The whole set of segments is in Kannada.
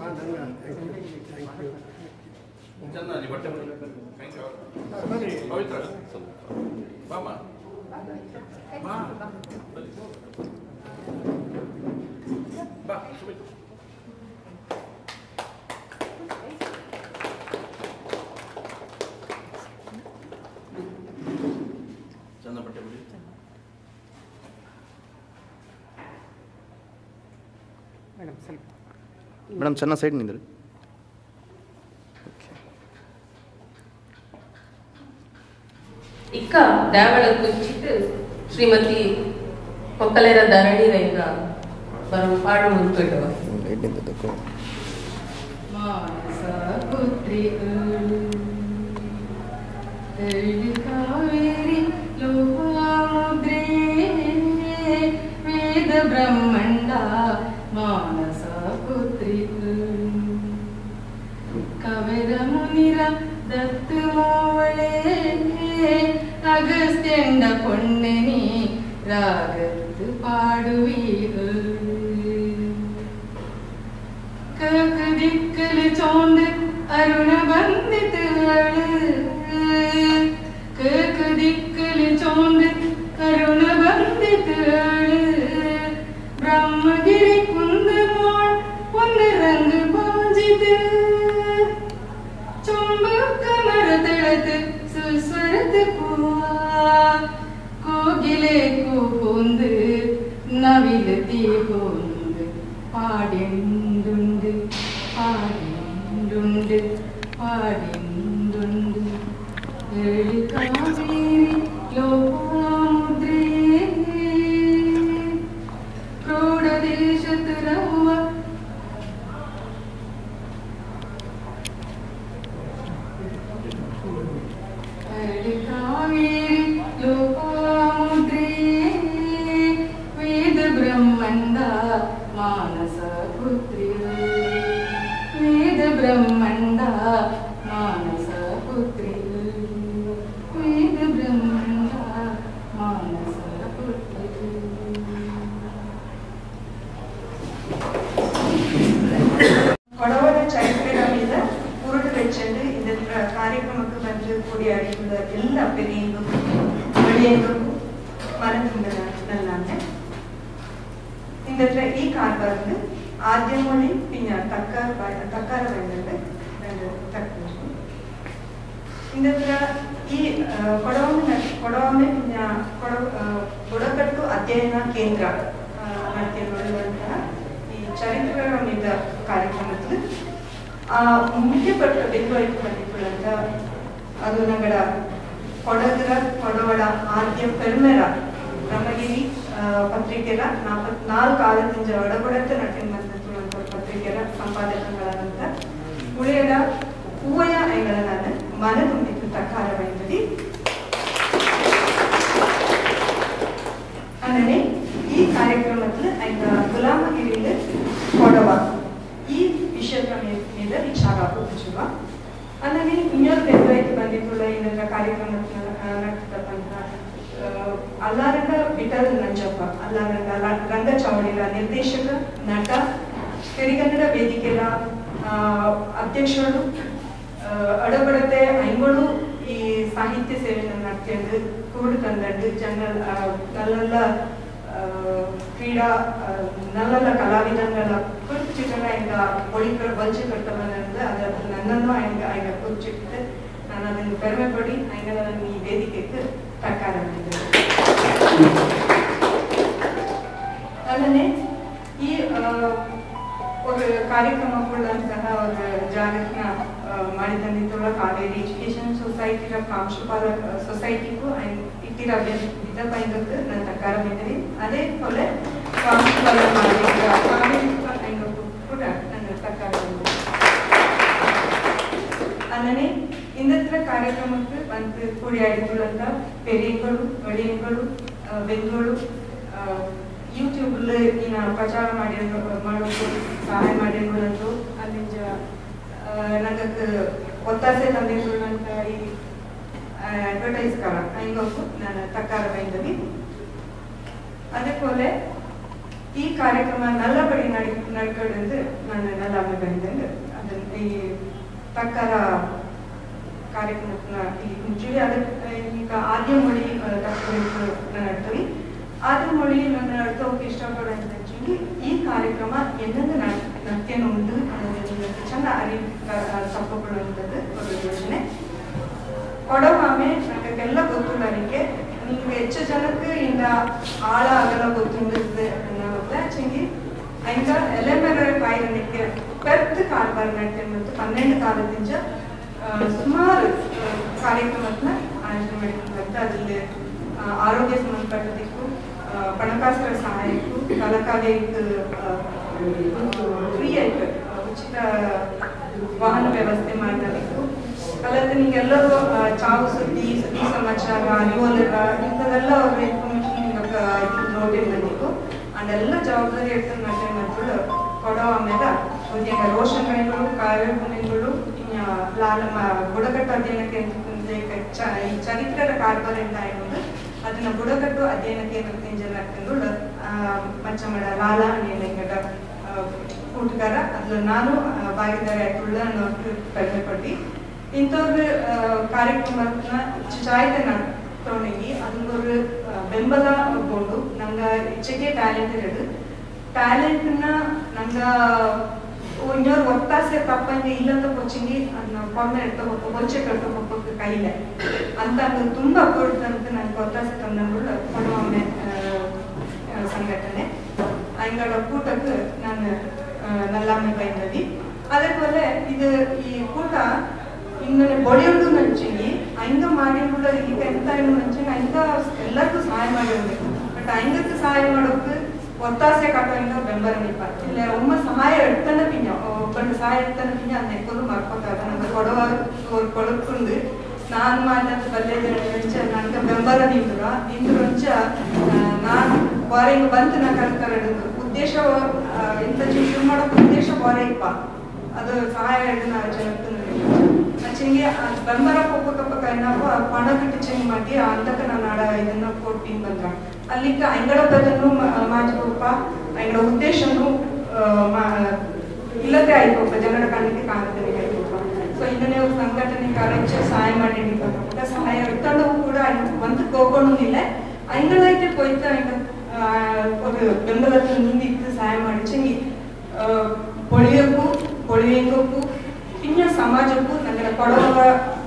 ಚಂದ ನೀ ಬಟ್ಟೆ ಥ್ಯಾಂಕ್ ಯು ಪವಿತ್ರ ಬಾಮ ಬಾ ಬಾ ಸುಮಿತ್ ಚಂದ ಬಟ್ಟೆ ಬಿಡಿ ಮೇಡಮ್ ಚೆನ್ನಾಗಿ ಸೈಡ್ ನಿಂದ್ರಿ ಇಕ್ಕ ದ್ಯಾವಳ ಕುಚ್ಚಿಟ್ಟು ಶ್ರೀಮತಿ ಕೊಕ್ಕಲೆರ ಧರಣಿ ರೈಗ ಬರೋ ಪಾಡು ಉಂಟು ಲೈಟಿಂದ ತಗೋ ಮಾನಸ ಪುತ್ರಿಗಳು ಎಳ್ಳು ಕಾವೇರಿ ಲೋಪಾಮುದ್ರೇ ವೇದ ಬ್ರಹ್ಮಂಡ ಮಾನಸ ಪುತ್ರಿಗಳು ಕವಿರ ಮುನಿರ ದತ್ತು ಮೋವಳೆ ಅಗಸ್ತ್ಯಂಡ ಪೊಣ್ಣನಿ ರಾಗತ್ತು ಪಾಡುವೀಗಳು ಕಕ ದಿಕ್ಕಲು ಚೋಂದು ಅರುಣ ಬಂದಿತುಗಳು ಕಕ ದಿಕ್ಕಲು ಚೋಂದು ಅರುಣ ಬಂದಿತುಗಳು ಬ್ರಹ್ಮಗಿರಿ ಕುಂದ ಮೋಳ್ ಒಂದು ರಂಗು ಬಾಜಿತು ಚುಂಬಕ ಮರತಳತು ಸುಸ್ವರತು ಕೂವಾ ಕೋಗಿಲೆ ಕೂಪೊಂದು ನವಿಲತಿ ಹೊಂದು പാടിണ്ടുണ്ട് പാടിണ്ടുണ്ട് പാടിണ്ടുണ്ട് ഏഴ് കാവേരി ലോപാമുദ്രേ ക്രോഡദേശത്ത് രൗവ ഏഴ് കാവേരി ലോപാമുദ്രേ ವೇದ ಬ್ರಹ್ಮಂಡ ಮಾನಸ ಪುತ್ರಿ ವೇದ ಬ್ರಹ್ಮಂಡ ಮಾನಸ ಪುತ್ರಿ ವೇದ ಬ್ರಹ್ಮಂಡ ಮಾನಸ ಪುತ್ರಿ கொடவட சரித்திர மீத உருட்டு வச்சுட்டு இந்த க- காரியक्रमக்கு வந்து கூடிய அழைப்புள்ள எல்லா பெரியவங்களுக்கும் வெளியங்களுக்கும் மறந்து நல்லாங்க இந்த ட்ர- ಈ ಕಾರ್ಬಾರ್ದು ಆದ್ಯ ಮொழி ಪಿನ್ನ ತಕ್ಕಾರ ಬ- ತಕ್ಕಾರ ಬಂದದ್ದು ரெண்டு தக்கு இந்த ತ್ರ- ಈ ಕೊಡವನ್ನ ಕೊಡವಮ್ಮೆ ಪಿನ್ನ ಕೊಡ ಆ, ಬುಡಕಟ್ಟು ಅಧ್ಯಯನ ಕೇಂದ್ರ ಆ, ನಡೆಸಿರುವಂತಹ ಈ ಚರಿತ್ರೆಗಳ మీద ಕಾರ್ಯಕ್ರಮದಲ್ಲಿ ಆ ಮುಖ್ಯಪಟ್ಟ ಬೆಂಬಲಿತ ಬಂದಿರುವಂತ ಅದು ನಗಡ ಕೊಡಗರ ಕೊಡವಡ ಆದ್ಯ ಪೆರ್ಮೆರ ಬ್ರಹ್ಮಗಿರಿ ಆ, ಪತ್ರಿಕೆರ ನಾಲ್ಕು ಕಾಲದಿಂದ ಒಡಗೊಡತ್ತೆ ನಟಿನ ಬಂದಿರುವಂತ ಪತ್ರಿಕೆರ ಸಂಪಾದಕಗಳಾದಂತ ಉಳಿಯದ ಹೂವಯ ಐಗಳ ನಾನು ಮನ ತುಂಬಿತ್ತು ತಕ್ಕಾರವೈಂದದಿ അങ്ങനെ ഈ കാര്യക്രമത്തിൽ അതിന്റെ ഗുലാമഗിരിയിൽ കൊടവ ഈ വിഷയക്രമീത വിಚಾರಪಡಿಸುವ അങ്ങനെ ಇನ್ನೊಂದು ಬೆಂಬಲಕ್ಕೆ ಬಂದಿದ್ದುള്ള ಇದರ ಕಾರ್ಯಕ್ರಮಕ್ಕೆ ನಡೆಸಿದಂತ ಅಲ್ಲಾರಂಗ ವಿಠಲ್ ನಂಜಪ್ಪ ಅಲ್ಲಾರಂಗ ರಂಗ ಚೌಡಿರ ನಿರ್ದೇಶಕ ನಟ ಸಿರಿಗನ್ನಡ ವೇದಿಕೆಯ ಆ, ಅಧ್ಯಕ್ಷರು ಆ, ಅಡಬಡತೆ ಐಗಳು ಈ ಸಾಹಿತ್ಯ ಸೇವೆಯನ್ನು ನಡೆಸಿಕೊಂಡು ಕೂಡು ತಂದದ್ದು ಜನರಲ್ ನಲ್ಲೆಲ್ಲ ಆ, ಕ್ರೀಡಾ ಆ, ನಲ್ಲೆಲ್ಲ ಕಲಾವಿದಗಳ ಕುರಿಚಿಟ್ಟನ ಈಗ ಒಳಿಕರ ಬಲ್ಚಿ ಕಟ್ಟಬಂದು ಅದರ ನನ್ನನ್ನು ಆಯ್ಗ ಆಯ್ಗ ಕುರಿಚಿಟ್ಟು ನಾನು ಅದನ್ನು பெருமை ಪಡಿ ಆಯ್ಗ ಈ ವೇದಿಕೆಗೆ ತಕ್ಕಾರ ಅದನ್ನೇ ಈ ಆ, ஒரு ಕಾರ್ಯಕ್ರಮಗಳಂತಹ ಒಂದು ಜಾಗೃತಿನ ಮಾಡಿ ತಂದಿದ್ದುള്ള ಕಾವೇರಿ ಎಜುಕೇಶನ್ ಸೊಸೈಟಿರ ಪ್ರಾಂಶುಪಾಲ ಸೊಸೈಟಿಗೂ ಇಟ್ಟಿರ ವಿಧ ಪೈಂದಕ್ಕೆ ನನ್ನ ತಕಾರ ಬಂದಿರಿ ಅದೇ ಪೋಲೆ ಪ್ರಾಂಶುಪಾಲ ಮಾಡಿದ ಕಾವೇರಿ ಪೈಂದಕ್ಕೂ ಕೂಡ ನನ್ನ ತಕಾರ ಬಂದಿರಿ അങ്ങനെ ഇന്നത്തെ ಕಾರ್ಯಕ್ರಮಕ್ಕೆ ಬಂದು ಕೂಡಿಯಾಡಿಕೊಳ್ಳಂತ ಪೆರಿಯಗಳು ಒಡೆಯಗಳು ಬೆಂಗಳು ಯೂಟ್ಯೂಬ್ ನೀನು ಪ್ರಚಾರ ಮಾಡಿ ಮಾಡೋದು ಸಹಾಯ ಮಾಡಿರುವುದು ಅಲ್ಲಿಂದ ನನಗೆ ಒತ್ತಾಸೆ ತಂದಿರುವಂತ ಈ ಅಡ್ವರ್ಟೈಸ್ ಕರ ಹಿಂಗೋಗು ನಾನು ತಕ್ಕಾರ ಬೈದವಿ അതേപോലെ ಈ ಕಾರ್ಯಕ್ರಮ ನಲ್ಲಬಡಿ ನಡಿ ನಡ್ಕೊಂಡು ನಾನು ನಲ್ಲಾಮೆ ಬಂದಂಗೆ ಅದನ್ನ ಈ ತಕ್ಕರ ಕಾರ್ಯಕ್ರಮನ ಈ ಮುಂಚೆ ಅದಕ್ಕೆ ಈಗ ಆದ್ಯ ಮொழி ತಕ್ಕಬೇಕು ನಡ್ತೀವಿ ಆದ್ಯ ಮொழி ನನ್ನ ನಡ್ತೋಕೆ ಇಷ್ಟಪಡೋ ಅಂತಂಚಿ ಈ ಕಾರ್ಯಕ್ರಮ ಎಂದೆಂದು ನೃತ್ಯನ ಉಂಟು ಅನ್ನೋದನ್ನ ಚೆಂದ ಅರಿವು ತಪ್ಪಕೊಳ್ಳುವಂಥದ್ದು ಒಂದು ಯೋಚನೆ ಕೊಡವಾಮೆ ನನಗೆಲ್ಲ ಗೊತ್ತಿಲ್ಲ ನನಗೆ ನಿಮ್ಗೆ ಹೆಚ್ಚು ಜನಕ್ಕೆ ಇಂದ ಆಳ ಅಗಲ ಗೊತ್ತಿರ್ತದೆ ಅನ್ನೋದು ಚೆಂಗಿ ಹಂಗ ಎಲೆಮೆರ ಕಾಯಿಲೆಗೆ ಪೆರ್ತ್ ಕಾಲ್ಬಾರ್ ನಡ್ತೆ ಮತ್ತು ಪನ್ನೆಂಡು ಕಾಲದಿಂದ ಸುಮಾರು ಕಾರ್ಯಕ್ರಮನ ಆಯೋಜನೆ ಮಾಡಿಕೊಂಡು ಅದ್ರಲ್ಲಿ ಆರೋಗ್ಯ ಸಂಬಂಧಪಟ್ಟದಕ್ಕೂ ಪಣಕಾಸರ ಸಹಾಯಕ್ಕೂ ಕಲಕಾಲೆಗೆ ಫ್ರೀ ಆಯ್ತು ಉಚಿತ ವಾಹನ ವ್ಯವಸ್ಥೆ ಮಾಡೋದಕ್ಕೂ ಅಲ್ಲದೆ ನಿಮ್ಗೆಲ್ಲರೂ ಆ, ಚಾವು ಸುದ್ದಿ ಸುದ್ದಿ ಸಮಾಚಾರ ಅರಿವೋಲರ ಇಂಥದೆಲ್ಲ ಅವ್ರ ಇನ್ಫಾರ್ಮೇಶನ್ ನಿಮಗೆ ನೋಟಿಗೆ ಬಂದಿತ್ತು ಅದೆಲ್ಲ ಜವಾಬ್ದಾರಿ ಇರ್ತದೆ ಮತ್ತೆ ಮತ್ತು ಕೊಡೋ ಆಮೇಲೆ ಉದ್ಯೋಗ ರೋಷನ್ ರೈಗಳು ಕಾವ್ಯ ಪುಣ್ಯಗಳು ಇನ್ನ ಲಾಲಮ್ಮ ಬುಡಕಟ್ಟು ಅಧ್ಯಯನಕ್ಕೆ ಅಂತ ಕುಂದೆ ಚ- ಈ ಚರಿತ್ರೆಯ ಕಾರ್ಬಾರಿಂದ ಆಯ್ಕೊಂಡು ಅದನ್ನ ಬುಡಕಟ್ಟು ಅಧ್ಯಯನಕ್ಕೆ ಜನ ಹಾಕೊಂಡು ಮಚ್ಚಮಡ ಲಾಲ ನೇಲಂಗಡ ಕೂಟಗಾರ ಅದ್ರಲ್ಲಿ ನಾನು ಆ, ಭಾಗಿದಾರಿ ಆಯ್ಕೊಳ್ಳ ಅನ್ನೋದು ಕಡಿಮೆ ಪಟ್ಟಿ ಇಂಥವ್ರ ಕಾರ್ಯಕ್ರಮನ ಚಾಯ್ತೆ ತೊಗೊಂಡಿ ಅದೊಂದು ಬೆಂಬಲ ಕೊಂಡು ನಂಗೆ ಹೆಚ್ಚಿಗೆ ಟ್ಯಾಲೆಂಟ್ ಇರೋದು ಟ್ಯಾಲೆಂಟ್ನ ನಂಗೆ ಇನ್ನೊರು ಒತ್ತಾಸೆ ತಪ್ಪಂಗೆ ಇಲ್ಲಂತ ಕೊಚ್ಚಿಂಗಿ ಅದನ್ನ ಕೊಮ್ಮೆ ಇಡ್ತಾ ಹೋಗ್ಬೇಕು ಹೊಚ್ಚೆ ಕಟ್ತಾ ಹೋಗ್ಬೇಕು ಕೈಲೆ ಅಂತ ನಂಗೆ ತುಂಬಾ ಕೊಡ್ತಂತ ನಂಗೆ ಒತ್ತಾಸೆ ತಂದಂಗಳು ಕೊಡುವೊಮ್ಮೆ ಸಂಘಟನೆ ಅಂಗಳ ಕೂಟಕ್ಕೆ ನಾನು ನಲ್ಲಾಮೆ ಬೈದದಿ അതേപോലെ ഇത് ഈ കൂട്ട ഇങ്ങനെ ಬೊಳೆಯುಂಡು ನಂಚಿಗೆ ಹಂಗ ಮಾಡಿರುವುದ ಈಗ ಎಂತ ಏನು ನಂಚಿಗೆ ಹಂಗ ಎಲ್ಲರಿಗೂ ಸಹಾಯ ಮಾಡಿರ್ಬೇಕು ಬಟ್ ಹಂಗಕ್ಕೆ ಸಹಾಯ ಮಾಡೋಕೆ ಒತ್ತಾಸೆ ಕಾಟೋ ಹಿಂಗ ಬೆಂಬಲ ನಿಪ್ಪ ಇಲ್ಲ ಒಮ್ಮ ಸಹಾಯ ಎಡ್ತಾನೆ ಪಿಂಜ ಒಬ್ಬನ ಸಹಾಯ ಎಡ್ತಾನೆ ಪಿಂಜ ಅದ್ ನೆಕ್ಕೊಂಡು ಮಾಡ್ಕೋತಾಗ ನಂಗೆ ಕೊಡುವ ಕೊಳಕೊಂಡು ನಾನು ಮಾಡಿದಂತ ಬಲ್ಲೇದ ನನಗೆ ಬೆಂಬಲ ನಿಂದ್ರು ನಿಂದ್ರು ಅಂಚ ನಾನು ಬಾರೆ ಹಿಂಗ ಬಂತು ನಾ ಕರ್ಕರಡು ಉದ್ದೇಶ ಆ, ಎಂತ ಶುರು ಮಾಡೋಕೆ ಉದ್ದೇಶ ಬಾರೆ ಇಪ್ಪ ಅದು ಸಹಾಯ ಹಿಡಿದು ನಾವು ಜನಕ್ಕೆ ಚೆಂಗಿ ಬೆಂಬಲ ಹೋಗ್ಬೇಕಪ್ಪ ನಾವು ಪಣ ಕಟ್ಟಿ ಚೆಂಗ್ ಮಾಡಿ ಅಂತಕ ನಾನು ಆಡ ಇದನ್ನ ಕೊಟ್ಟಿನ್ ಬಂದ್ರ ಅಲ್ಲಿಗೆ ಅಂಗಡ ಬದನ್ನು ಮಾಡ್ಬೇಕಪ್ಪ ಅಂಗಡ ಉದ್ದೇಶನು ಆ, ಮಾ- ಇಲ್ಲದೆ ಆಯ್ತಪ್ಪ ಜನರ ಕಣ್ಣಿಗೆ ಕಾಣ್ತಾನೆ ಆಯ್ತಪ್ಪ ಸೊ ಇದನ್ನೇ ಒಂದು ಸಂಘಟನೆ ಕಾರ್ಯ ಸಹಾಯ ಮಾಡಿ ಸಹಾಯ ಇರ್ತಂಡವು ಕೂಡ ಒಂದು ಹೋಗೋಣಿಲ್ಲ ಅಂಗಳೈತೆ ಪೋಯ್ತ ಅಂಗ ஒரு ಬೆಂಬಲಕ್ಕೆ ನಿಂದಿತ್ತು ಸಹಾಯ ಮಾಡಿ ಚೆಂಗಿ పొడియకు పొడియంగకు ಇನ್ನ ಸಮಾಜಕ್ಕೂ ನನ್ನ ಕೊಡವ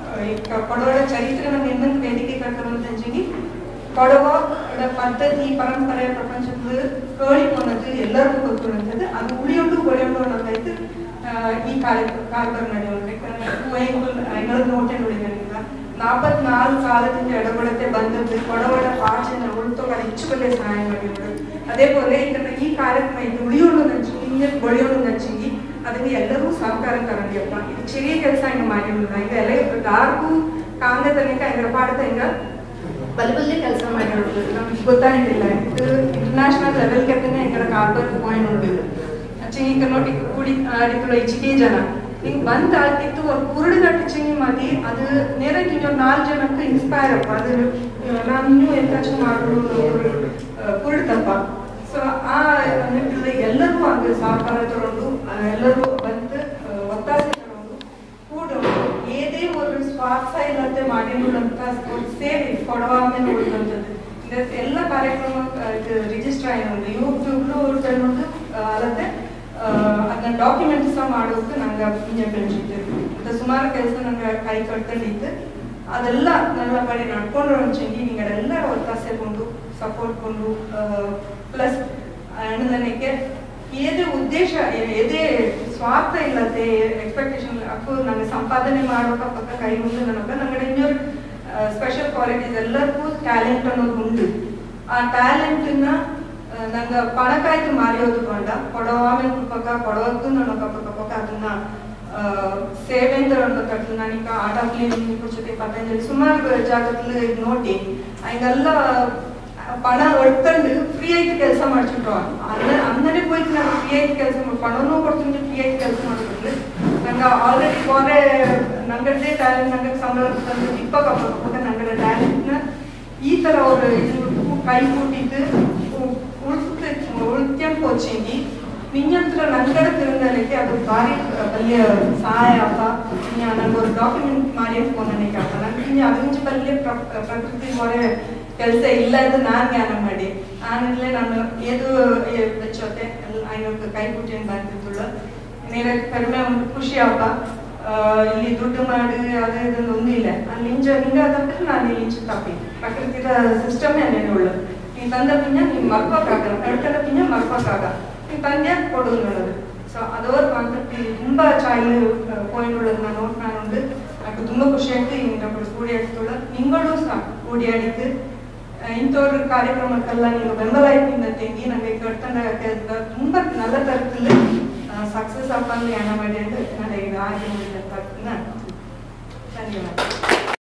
ಕೊಡವಳ ಚರಿತ್ರೆ ನಮ್ಮ ಇನ್ನೊಂದು ವೇದಿಕೆ ಕಟ್ಟುವಂತಂಜಿಗೆ ಕೊಡವ ಪದ್ಧತಿ ಪರಂಪರೆ ಪ್ರಪಂಚದ ಕೇಳಿ ಪೋನದು ಎಲ್ಲರಿಗೂ ಗೊತ್ತಿರುವಂಥದ್ದು ಅದು ಉಳಿಯೋದು ಒಳೆಯೋದು ಅನ್ನೋದಾಯ್ತು ಆ, ಈ ಕಾಲ ಕಾಲ್ಬರ್ ನಡೆಯುವಂತ ಐನೂರು ನೋಟೆ ನೋಡಿದ್ರಿಂದ ನಾಲ್ಪತ್ನಾಲ್ಕು ಕಾಲದಿಂದ ಎಡಗೊಡತೆ ಬಂದದ್ದು ಕೊಡವಳ ಪಾಚನ ಉಳ್ತೋಗ ಹೆಚ್ಚು ಬಗ್ಗೆ ಸಹಾಯ ಮಾಡಿದ್ರು അതേപോലെ ಇದನ್ನ ಈ ಕಾರ್ಯಕ್ರಮ ಇದು ಉಳಿಯೋಳು ನಚ್ಚಿ ಹಿಂಗೆ ಬಳಿಯೋಳು ನಚ್ಚಿಂಗಿ ಅದಕ್ಕೆ ಎಲ್ಲರೂ ಸಹಕಾರ ತಗೊಂಡಿಯಪ್ಪ ಇದು ಚೆರಿಯ ಕೆಲಸ ಹಿಂಗೆ ಮಾಡಿರೋದು ಹಿಂಗೆ ಎಲ್ಲ ದಾರ್ಗೂ ಕಾಂಗ ತನಕ ಹಿಂಗೆ ಪಾಡ್ತಾ ಹಿಂಗ ಬಲ್ಬಲ್ಲೆ ಕೆಲಸ ಮಾಡಿರೋದು ನಮ್ಗೆ ಗೊತ್ತಾಗಿಲ್ಲ ಇದು ಇಂಟರ್ನ್ಯಾಷನಲ್ ಲೆವೆಲ್ ಕೆತ್ತನೆ ಹಿಂಗೆ ಕಾರ್ಬರ್ ಪಾಯಿಂಟ್ ನೋಡ್ಬೇಕು ಚೆಂಗಿ ನೋಡಿ ಕೂಡಿ ಆಡಿಕೊಳ್ಳೋ ಹೆಚ್ಚಿಗೆ ಜನ ಹಿಂಗ್ ಬಂದ್ ಆಗ್ತಿತ್ತು ಅವ್ರು ಕುರುಡು ಗಟ್ಟಿ ಚೆಂಗಿ ಮಾಡಿ ಅದು ನೇರಕ್ಕೆ ಇನ್ನೊಂದು ನಾಲ್ಕು ಜನಕ್ಕೆ ಇನ್ಸ್ಪೈರ್ ಅಪ್ಪ ಅದು ನಾನು ಇನ್ನೂ ಎಂತಾಚು ಮಾಡೋದು ಕುರುಡ್ತಪ್ಪ ಸೊ ಆ ನಿಟ್ಟಿನಲ್ಲಿ ಎಲ್ಲರೂ ಹಂಗೆ ಸಹಕಾರ ತಗೊಂಡು ಆ, ಎಲ್ಲರೂ ಬಂದು ಆ, ಒತ್ತಾಸೆ ತಗೊಂಡು ಕೂಡ ಏದೇ ಒಂದು ಸ್ವಾರ್ಥ ಇಲ್ಲದೆ ಮಾಡಿರುವಂತ ಒಂದು ಸೇವೆ ಕೊಡವಾಮೆ ನೋಡುವಂಥದ್ದು ಇದಕ್ಕೆ ಎಲ್ಲ ಕಾರ್ಯಕ್ರಮ ಆ, ಇದು ರಿಜಿಸ್ಟರ್ ಆಗಿದೆ ಯೂಟ್ಯೂಬ್ಲು ತಗೊಂಡು ಅಲ್ಲದೆ ಅದನ್ನ ಡಾಕ್ಯುಮೆಂಟ್ ಸಹ ಮಾಡೋಕೆ ನಂಗೆ ಇಂಜ ಬೆಳೆಸಿದ್ದು ಮತ್ತೆ ಸುಮಾರು ಕೆಲಸ ನಂಗೆ ಕೈ ಕಟ್ಕೊಂಡಿದ್ದು ಅದೆಲ್ಲ ನನ್ನ ಬಳಿ ನಡ್ಕೊಂಡು ಚೆಂಗಿ ನಿಂಗಳೆಲ್ಲ ಒತ್ತಾಸೆ ಕೊಂಡು ಸಪೋರ್ಟ್ ಕೊಂಡು ಪ್ಲಸ್ ನನಗೆ ಏದೇ ಉದ್ದೇಶ ಏದೇ ಸ್ವಾರ್ಥ ಇಲ್ಲದೆ ಎಕ್ಸ್ಪೆಕ್ಟೇಷನ್ ಅಪ್ಪು ನಂಗೆ ಸಂಪಾದನೆ ಮಾಡೋಕ ಪಕ್ಕ ಕೈ ಮುಂದೆ ನನಗೆ ನಂಗೆ ಇನ್ನೊರು ಸ್ಪೆಷಲ್ ಕ್ವಾಲಿಟೀಸ್ ಎಲ್ಲರಿಗೂ ಟ್ಯಾಲೆಂಟ್ ಅನ್ನೋದು ಉಂಟು ಆ ಟ್ಯಾಲೆಂಟ್ನ ನಂಗೆ ಪಣಕಾಯ್ತು ಮಾರಿಯೋದು ಕೊಂಡ ಕೊಡವಾಮೆ ಪಕ್ಕ ಕೊಡವದ್ದು ನನ್ನ ಪಕ್ಕ ಪಕ್ಕ ಅದನ್ನ ಆ, ಸೇವೆಂದ್ರ ಅಂತ ಕಟ್ಲು ನಾನೀಗ ಆಟ ಕ್ಲೀನಿಂಗ್ ಜೊತೆ ಪತಂಜಲಿ ಸುಮಾರು ಜಾಗದಲ್ಲಿ ಇದ್ ನೋಡಿ ಹಂಗೆಲ್ಲ ಪಣ ಒಡ್ಕೊಂಡು ಫ್ರೀ ಆಗಿ ಕೆಲಸ ಮಾಡ್ತಿದ್ರು ಅನ್ನ ಅನ್ನನೇ ಹೋಯ್ತು ನಾನು ಫ್ರೀ ಆಗಿ ಕೆಲಸ ಮಾಡಿ ಪಣನೂ ಕೊಡ್ತೀನಿ ಫ್ರೀ ಆಗಿ ಕೆಲಸ ಮಾಡ್ತಿದ್ರು ನಂಗೆ ಆಲ್ರೆಡಿ ಬಾರೆ ನಂಗದೇ ಟ್ಯಾಲೆಂಟ್ ನಂಗೆ ಸಂಬಳ ತಂದು ಇಪ್ಪಕ್ಕ ನಂಗಡ ಟ್ಯಾಲೆಂಟ್ನ ಈ ತರ ಅವ್ರು ಇದು ಕೈ ಕೂಟಿದ್ದು ಉಳ್ತ ಉಳ್ತ್ಯಂಪು ತೋಚಿಂಗಿ ನಿಂಜತ್ರ ನಂಗಡ ತಿರುಗಲಿಕ್ಕೆ ಅದು ಭಾರಿ ಬಲ್ಯ ಸಹಾಯ ಆಪ ಇನ್ನ ನಂಗೆ ಒಂದು ಡಾಕ್ಯುಮೆಂಟ್ ಮಾಡಿ ಫೋನನಿಗೆ ಆಪ ನಂಗೆ ಇನ್ನು ಅದಿಂಚ ಬಲ್ಯ ಪ್ರ- ಪ್ರಕೃತಿ ಹೊರೆ ಕೆಲಸ ಇಲ್ಲ ಅಂತ ನಾನು ಜ್ಞಾನ ಮಾಡಿ ಆಮೇಲೆ ನಾನು ಏದು ಬೆಚ್ಚೋತೆ ಐನೂರು ಕೈ ಕುಟ್ಟಿಯನ್ನು ಬಂದಿದ್ದುಳ್ಳು ನೇರ ಕಡಿಮೆ ಒಂದು ಖುಷಿ ಆಪ ಆ, ಇಲ್ಲಿ ದುಡ್ಡು ಮಾಡಿ ಅದು ಇದೊಂದು ಒಂದು ಇಲ್ಲ ಅಲ್ಲಿ ಇಂಜ ಹಿಂಗ ತಪ್ಪಿದ್ರೆ ನಾನು ಇಲ್ಲಿ ಇಂಚ ತಪ್ಪಿ ಪ್ರಕೃತಿದ ಸಿಸ್ಟಮೇ ಅಲ್ಲೇನು ಉಳ್ಳು ನೀ ತಂದ ಪಿಂಜ ನೀ ಮರ್ಕೋಕ್ಕಾಗಲ್ಲ ಕಳ್ಕದ ಪಿಂಜ ಮರ್ಕೋಕ್ಕಾಗ ನೀ ತಂದೆ ಕೊಡು ನೋಡೋದು ಸೊ ಅದೋರ್ ಕಾನ್ಸೆಪ್ಟ್ ಇಲ್ಲಿ ತುಂಬಾ ಚಾಯ್ಲ್ ಪಾಯಿಂಟ್ ಉಳ್ಳದು ನಾನು ನೋಟ್ ನಾನುಂಡು నాకు ತುಂಬಾ ಖುಷಿ ಆಯ್ತು ಇಂಥప్పుడు ಕೂಡಿ ಆಡ್ತುಳ್ಳ ನಿಂಗಳು ಸಹ ಕೂಡಿ ಆಡಿದ್ದು ಇಂಥವ್ರ ಕಾರ್ಯಕ್ರಮಕ್ಕೆಲ್ಲ ನೀವು ಬೆಂಬಲ ಆಯ್ತಿಂದ ತೆಂಗಿ ನನಗೆ ಕಟ್ಟಂಡ ತುಂಬಾ நல்ல ತರത്തിൽ ಸಕ್ಸಸ್ ಆಪಂದು ಹಣ ಮಾಡಿ ಅಂತ ನನಗೆ ಆಗಿ ಧನ್ಯವಾದ